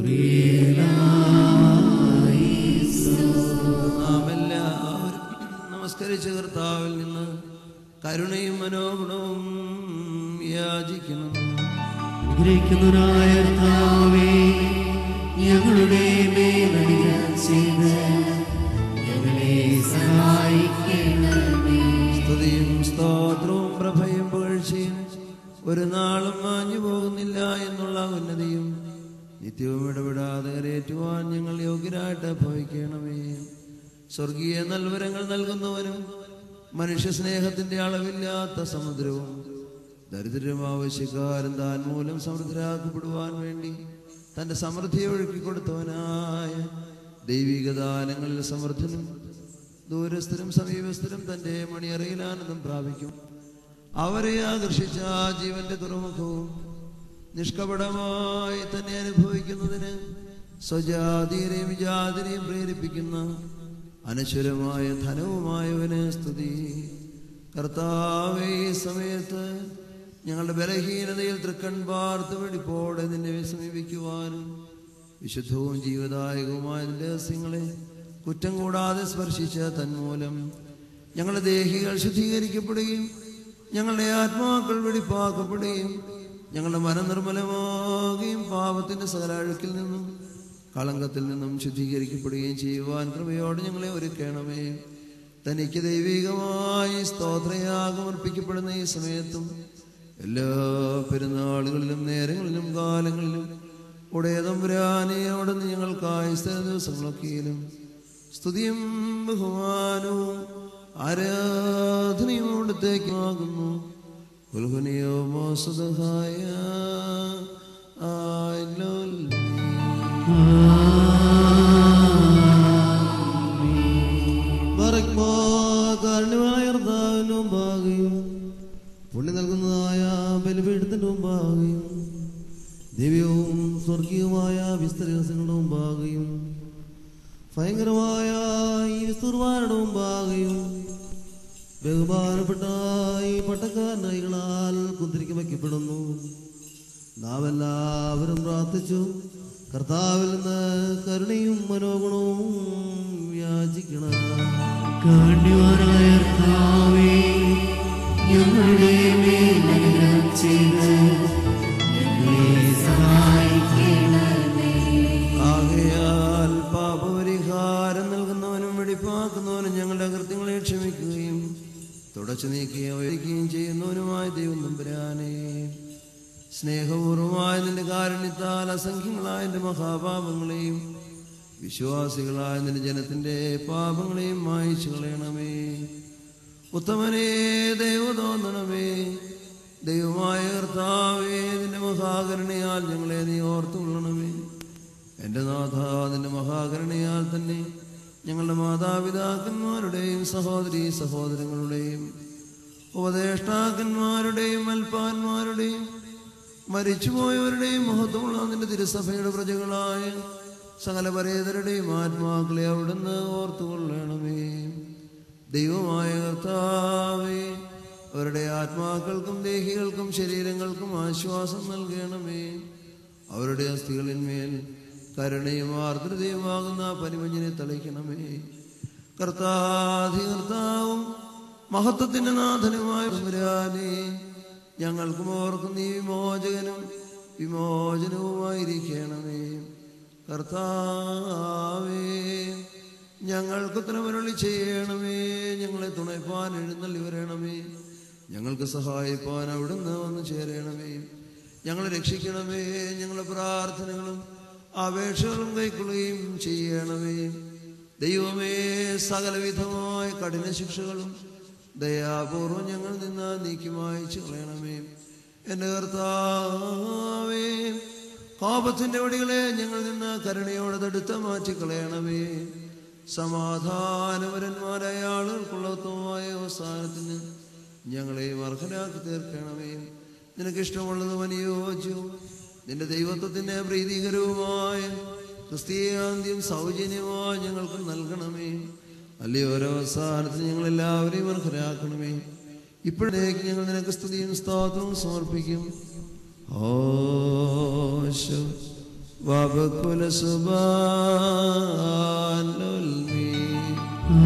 നാം എല്ലാവരും നമസ്കരിച്ച കർത്താവിൽ നിന്ന് കരുണയും മനോഗുണവും യാചിക്കണം അനുഗ്രഹിക്കുന്നവനായ കർത്താവേ, ഞങ്ങളുടെ മേലനുഗ്രഹം ചെയ്ത് ഞങ്ങളെ സഹായിക്കണമേ സ്തുതിയും സ്തോത്രവും പ്രഭയും പുകഴ്ചയും ഒരു നാളും മാഞ്ഞു പോകുന്നില്ല എന്നുള്ള ഉന്നതിയും നിത്യവും ഇടപെടാതെ കരയേറ്റുവാൻ ഞങ്ങൾ യോഗ്യരായിട്ട് ഭവിക്കണമേ സ്വർഗീയ നൽവരങ്ങൾ നൽകുന്നവനും മനുഷ്യ സ്നേഹത്തിന്റെ അളവില്ലാത്ത സമുദ്രവും ദരിദ്രം ആവശ്യക്കാരൻ താൻ മൂലം സമൃദ്ധരാക്കപ്പെടുവാൻ വേണ്ടി തന്റെ സമൃദ്ധിയെ ഒഴുക്കി കൊടുത്തവനായ ദൈവിക ദാനങ്ങളിൽ സമർത്ഥനും ദൂരസ്ഥരും സമീപസ്ഥരും തന്റെ മണിയറയിൽ ആനന്ദം പ്രാപിക്കും അവരെ ആകർഷിച്ച ആ ജീവന്റെ തുറമുഖവും നിഷ്കപടമായി തന്നെ അനുഭവിക്കുന്നതിന് സ്വജാതിയെയും വിജാതിനെയും പ്രേരിപ്പിക്കുന്ന അനശ്വരമായ ധനവുമായവന് സ്തുതി കർത്താവേ ഈ സമയത്ത് ഞങ്ങളുടെ ബലഹീനതയിൽ തൃക്കൺ പാർത്ത് വെടിപ്പോടെ നിന്നെ സമീപിക്കുവാനും വിശുദ്ധവും ജീവദായകവുമായ നിന്റെ രഹസ്യങ്ങളെ കുറ്റം കൂടാതെ സ്പർശിച്ച തന്മൂലം ഞങ്ങളുടെ ദേഹികൾ ശുദ്ധീകരിക്കപ്പെടുകയും ഞങ്ങളുടെ ആത്മാക്കൾ വെടിപ്പാക്കപ്പെടുകയും ഞങ്ങളുടെ മനം നിർമ്മലമാകുകയും പാപത്തിന്റെ സകല അഴുക്കിൽ നിന്നും കളങ്കത്തിൽ നിന്നും ശുദ്ധീകരിക്കപ്പെടുകയും ചെയ്യുവാൻ കൃപയോടെ ഞങ്ങളെ ഒരുക്കണമേ തനിക്ക് ദൈവികമായി സ്തോത്രയാഗം അർപ്പിക്കപ്പെടുന്ന ഈ സമയത്തും എല്ലാ പെരുന്നാളുകളിലും നേരങ്ങളിലും കാലങ്ങളിലും ഉടയതമ്പുരാനെ അവിടെ നിന്ന് ഞങ്ങൾക്കായി സ്ഥല ദിവസങ്ങളൊക്കെയിലും സ്തുതിയും ബഹുമാനവും ആരാധനയും അവിടത്തേക്കുമാകുന്നു കുൽഹുനിയോ മോസദഹായ കാരണമായ കർത്താവിന്റെ മുമ്പാകെയും പുണ്യം നൽകുന്നതായ ബലിപീഠത്തിന്റെ മുമ്പാകെയും ദിവ്യവും സ്വർഗീയവുമായ വിസ്തരഹസ്യങ്ങളുടെ മുമ്പാകെയും ഭയങ്കരമായ ഈ വിസ്തുർവാരുടെ മുമ്പാകെയും ബഹുമാനപ്പെട്ട ഈ പട്ടക്കാരനൈകളാൽ കുന്തിരിക്ക് വയ്ക്കപ്പെടുന്നു നാം എല്ലാവരും പ്രാർത്ഥിച്ചു കർത്താവിൽ നിന്ന് കരുണയും മനോഗുണവും യാചിക്കണം കാണ്യവാനായ കർത്താവേ, ഞങ്ങളുടെ മേൽ അനുഗ്രഹം ചെയ്ത് ഞങ്ങളെ സഹായിക്കണമേ ആകയാൽ പാപപരിഹാരം നൽകുന്നവനും വെടിപ്പാക്കുന്നവനും ഞങ്ങളുടെ കൃത്യങ്ങളെ ക്ഷമിക്കുകയും തുടച്ചു നീക്കുകയും വഹിക്കുകയും ചെയ്യുന്നവനുമായ ദൈവം നമ്പുരാനെ സ്നേഹപൂർവമായ നിന്റെ കാരുണ്യത്താൽ അസംഖ്യങ്ങളായ എൻ്റെ മഹാപാപങ്ങളെയും വിശ്വാസികളായ നിന്റെ ജനത്തിന്റെ പാപങ്ങളെയും മായിച്ചു കളയണമേ ഉത്തമനേ ദൈവ തോന്നണമേ ദൈവമായ കർത്താവേ നിന്റെ മഹാകരുണയാൽ ഞങ്ങളെ നീ ഓർത്തുകൊള്ളണമേ എൻ്റെ നാഥ നിന്റെ മഹാകരുണയാൽ തന്നെ ഞങ്ങളുടെ മാതാപിതാക്കന്മാരുടെയും സഹോദരി സഹോദരങ്ങളുടെയും ഉപദേഷ്ടാക്കന്മാരുടെയും അൽപ്പാന്മാരുടെയും മരിച്ചുപോയവരുടെയും മഹത്വമുള്ള നിന്റെ തിരുസഭയുടെ പ്രജകളായ സകല പരേതരുടെയും ആത്മാക്കളെ അവിടുന്ന് ഓർത്തുകൊള്ളണമേ ദൈവമായ കർത്താവേ അവരുടെ ആത്മാക്കൾക്കും ദേഹികൾക്കും ശരീരങ്ങൾക്കും ആശ്വാസം നൽകണമേ അവരുടെ അസ്ഥികളിന്മേൽ കരുണയും ആർദ്രതയുമാകുന്ന പരിമഞ്ഞിനെ തളിക്കണമേ കർത്താധി കർത്താവും മഹത്വത്തിന്റെ നാഥനുമായ തമ്പുരാനെ ഞങ്ങൾക്കും ഓർക്കും നീ വിമോചകനും വിമോചനവുമായിരിക്കണമേ കർത്താവേ ഞങ്ങൾക്ക് ഉത്തരമരുളി ചെയ്യണമേ ഞങ്ങളെ തുണയ്പാൻ എഴുന്നള്ളി വരണമേ ഞങ്ങൾക്ക് സഹായിപ്പാൻ അവിടുന്ന് വന്ന് ചേരണമേ ഞങ്ങളെ രക്ഷിക്കണമേ ഞങ്ങളുടെ പ്രാർത്ഥനകളും അപേക്ഷകളും കൈക്കൊള്ളുകയും ചെയ്യണമേ ദൈവമേ സകലവിധമായ കഠിന ശിക്ഷകളും ദയാപൂർവം ഞങ്ങൾ നിന്ന് നീക്കി മായിച്ചു കളയണമേ എൻ്റെ കർത്താവേ പാപത്തിന്റെ വടികളെ ഞങ്ങൾ നിന്ന് കരുണയോടെ തടുത്ത് മാറ്റിക്കളയണമേ സമാധാനപരന്മാരായ ആളുകൾക്കുള്ളതുമായ അവസാനത്തിന് ഞങ്ങളെ അർഹരാക്കി തീർക്കണമേ നിനക്ക് ഇഷ്ടമുള്ളതും അനുയോജ്യവും നിന്റെ ദൈവത്വത്തിന് പ്രീതികരവുമായ ക്രിസ്തീയാന്ത്യം സൗജന്യമായി ഞങ്ങൾക്ക് നൽകണമേ അല്ലയോ ഒരവസാനത്തിന് ഞങ്ങൾ എല്ലാവരെയും അർഹരാക്കണമേ ഇപ്പോഴേക്ക് ഞങ്ങൾ നിനക്ക് സ്തുതിയും സ്തോത്രവും സമർപ്പിക്കും ഓശോ وبكل سبحان المين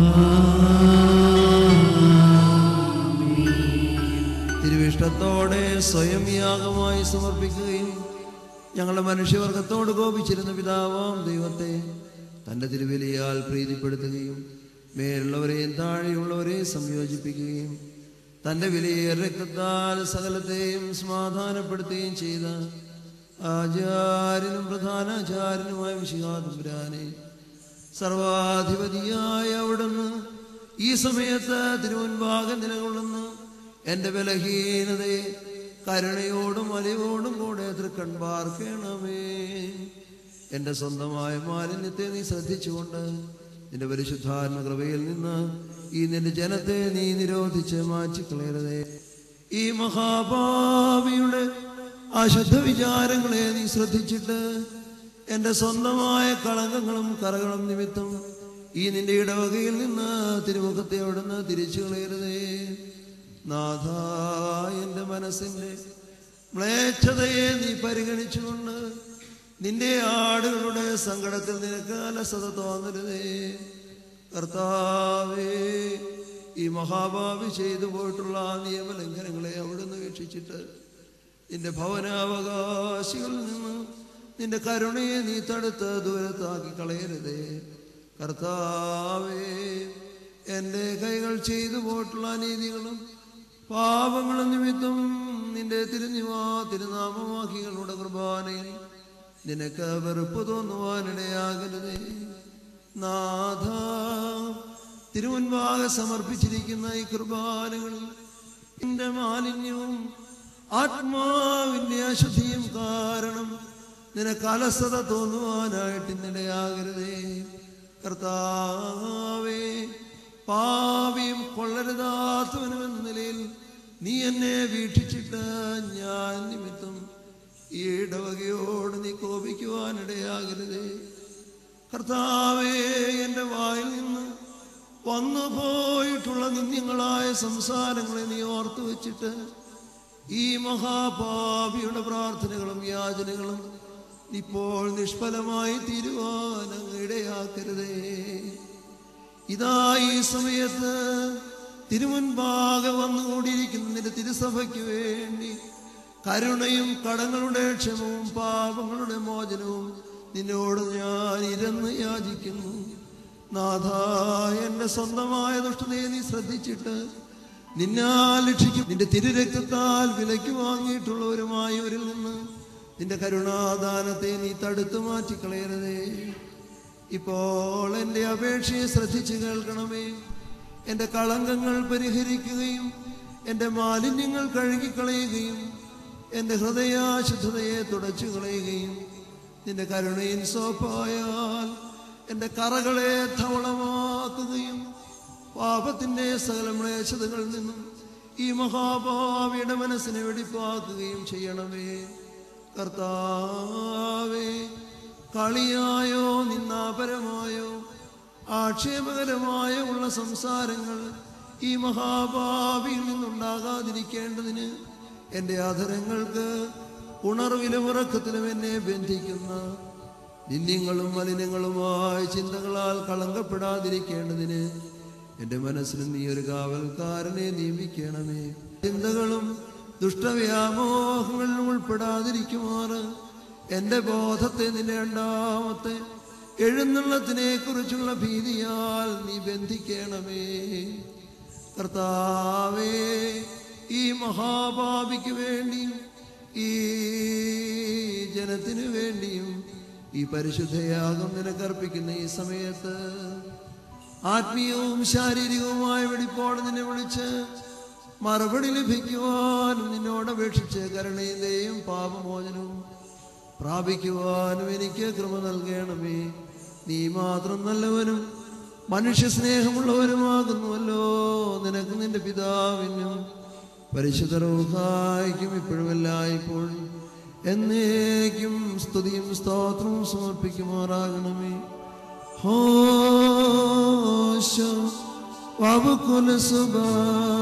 തിരുവിഷ്ടത്തോടെ സ്വയം യാഗമായി സമർപ്പിക്കുകയും ഞങ്ങളുടെ മനുഷ്യവർഗത്തോട് കോപിച്ചിരുന്ന പിതാവാം ദൈവത്തെ തൻ്റെ തിരുവിലിയാൽ പ്രീതിപ്പെടുത്തുകയും മേലുള്ളവരെയും താഴെയുള്ളവരെയും സംയോജിപ്പിക്കുകയും തൻ്റെ വിലയേറെ രക്തത്താൽ സകലത്തെയും സമാധാനപ്പെടുത്തുകയും ചെയ്ത ആചാര്യനും പ്രധാനാചാര്യനുമായ വിശികാതുപുരാനെ സർവാധിപതിയായ അവിടുന്ന് ഈ സമയത്ത് തിരുമുൻപാകെ നിലകൊള്ളുന്ന എൻ്റെ ബലഹീനതയെ കരുണയോടും അലിവോടും കൂടെ തൃക്കൺ പാർക്കണമേ എൻ്റെ സ്വന്തമായ മാലിന്യത്തെ നീ ശ്രദ്ധിച്ചുകൊണ്ട് നിന്റെ പരിശുദ്ധാത്മ കൃപയിൽ നിന്ന് ഈ നിന്റെ ജനത്തെ നീ നിരോധിച്ച് മാറ്റിക്കളയരുതേ ഈ മഹാഭാവിയുടെ അശുദ്ധ വിചാരങ്ങളെ നീ ശ്രദ്ധിച്ചിട്ട് എൻ്റെ സ്വന്തമായ കളങ്കങ്ങളും കറകളും നിമിത്തം ഈ നിന്റെ ഇടവകയിൽ നിന്ന് തിരുമുഖത്തെ അവിടുന്ന് തിരിച്ചു കളയരുതേ നാഥ എൻ്റെ മനസ്സിൻ്റെ മ്ലേച്ഛതയെ നീ പരിഗണിച്ചുകൊണ്ട് നിന്റെ ആടുകളുടെ സങ്കടത്തിൽ നിനക്ക് അലസത തോന്നരുതേ കർത്താവേ ഈ മഹാഭാവി ചെയ്തു പോയിട്ടുള്ള ആ നിയമലംഘനങ്ങളെ അവിടുന്ന് വീക്ഷിച്ചിട്ട് നിന്റെ ഭവനാവകാശികളിൽ നിന്ന് നിന്റെ കരുണയെ നീ തടുത്ത് ദൂരത്താക്കി കളയരുതേ കർത്താവേ എൻ്റെ കൈകൾ ചെയ്തു പോയിട്ടുള്ള അനീതികളും പാപങ്ങളും നിമിത്തം നിന്റെ തിരുനിവാ തിരുനാമവാഹികളുടെ കുർബാനയിൽ നിനക്ക് വെറുപ്പ് തോന്നുവാനിടയാകരുതേ നാഥ തിരുമുൻപാകെ സമർപ്പിച്ചിരിക്കുന്ന ഈ കുർബാനകളിൽ നിന്റെ മാലിന്യവും ആത്മാവിന്റെ അശുദ്ധിയും കാരണം നിനക്ക് അലസത തോന്നുവാനായിട്ട് ഇന്നിടയാകരുതേ കർത്താവേ പാവിയും കൊള്ളരുതാത്തവനും എന്ന നിലയിൽ നീ എന്നെ വീക്ഷിച്ചിട്ട് ഞാൻ നിമിത്തം ഈ ഇടവകയോട് നീ കോപിക്കുവാനിടയാകരുതേ കർത്താവേ എൻ്റെ വായിൽ നിന്ന് വന്നു പോയിട്ടുള്ള നിന്ദ്യങ്ങളായ സംസാരങ്ങളെ നീ ഓർത്തു വെച്ചിട്ട് ഈ മഹാപാപിയുടെ പ്രാർത്ഥനകളും യാചനകളും ഇപ്പോൾ നിഷ്ഫലമായി തീരുവാൻ അങ്ങ് ഇടയാക്കരുതേ ഇതാ ഈ സമയത്ത് തിരുമുൻപാകെ വന്നുകൂടിയിരിക്കുന്ന നിന്റെ തിരുസഭയ്ക്ക് വേണ്ടി കരുണയും കടങ്ങളുടെ ക്ഷമവും പാപങ്ങളുടെ മോചനവും നിന്നോട് ഞാൻ ഇരുന്ന് യാചിക്കുന്നു നാഥ എൻ്റെ സ്വന്തമായ ദുഷ്ടതയെ നീ ശ്രദ്ധിച്ചിട്ട് നിന്നാൽ രക്ഷിക്കും നിന്റെ തിരുരക്തത്താൽ വിലയ്ക്ക് വാങ്ങിയിട്ടുള്ളവരുമായവരിൽ നിന്ന് നിന്റെ കരുണാദാനത്തെ നീ തടുത്തു മാറ്റിക്കളയരുതേ ഇപ്പോൾ എൻ്റെ അപേക്ഷയെ ശ്രദ്ധിച്ചു കേൾക്കണമേ എൻ്റെ കളങ്കങ്ങൾ പരിഹരിക്കുകയും എൻ്റെ മാലിന്യങ്ങൾ കഴുകിക്കളയുകയും എൻ്റെ ഹൃദയാശുദ്ധതയെ തുടച്ചു കളയുകയും നിന്റെ കരുണയിൽ സോപ്പായാൽ എൻ്റെ കറകളെ ധവളമാക്കുകയും പാപത്തിൻ്റെ സകല മ്ലേച്ഛതകളിൽ നിന്നും ഈ മഹാഭാവിയുടെ മനസ്സിനെ വെടിപ്പാക്കുകയും ചെയ്യണമേ കർത്താവേ കളിയായോ നിന്നാപരമായോ ആക്ഷേപകരമായ ഉള്ള സംസാരങ്ങൾ ഈ മഹാഭാവിയിൽ നിന്നുണ്ടാകാതിരിക്കേണ്ടതിന് എൻ്റെ ആധരങ്ങൾക്ക് ഉണർവിലും ഉറക്കത്തിലും എന്നെ ബന്ധിക്കുന്ന നിന്ദ്യങ്ങളും മലിനങ്ങളുമായ ചിന്തകളാൽ കളങ്കപ്പെടാതിരിക്കേണ്ടതിന് എൻ്റെ മനസ്സിന് നീ ഒരു കാവൽക്കാരനെ നിയമിക്കണമേ ചിന്തകളും ദുഷ്ടവ്യാമോഹങ്ങളിൽ ഉൾപ്പെടാതിരിക്കുമാറ് എൻ്റെ ബോധത്തെ നിന്റെ രണ്ടാമത്തെ എഴുന്നള്ളത്തിനെ കുറിച്ചുള്ള ഭീതിയാൽ നീ ബന്ധിക്കണമേ കർത്താവേ ഈ മഹാപാപിക്ക് വേണ്ടിയും ഈ ജനത്തിനു വേണ്ടിയും ഈ പരിശുദ്ധയാഗം നിനക്കർപ്പിക്കുന്ന ഈ സമയത്ത് ആത്മീയവും ശാരീരികവുമായ വെടിപ്പോടെ നിന്നെ വിളിച്ച് മറുപടി ലഭിക്കുവാനും നിന്നോട് അപേക്ഷിച്ച് കരുണയുടെയും പാപമോചനവും പ്രാപിക്കുവാനും എനിക്ക് കൃപ നൽകണമേ നീ മാത്രം നല്ലവനും മനുഷ്യ സ്നേഹമുള്ളവരുമാകുന്നുവല്ലോ നിനക്ക് നിന്റെ പിതാവിനും പരിശുദ്ധ റൂഹായിക്കും ഇപ്പോഴും എല്ലായ്പ്പോഴും എന്നേക്കും സ്തുതിയും സ്തോത്രവും സമർപ്പിക്കുമാറാകണമേ ഹോശ വബുകുല സുബാ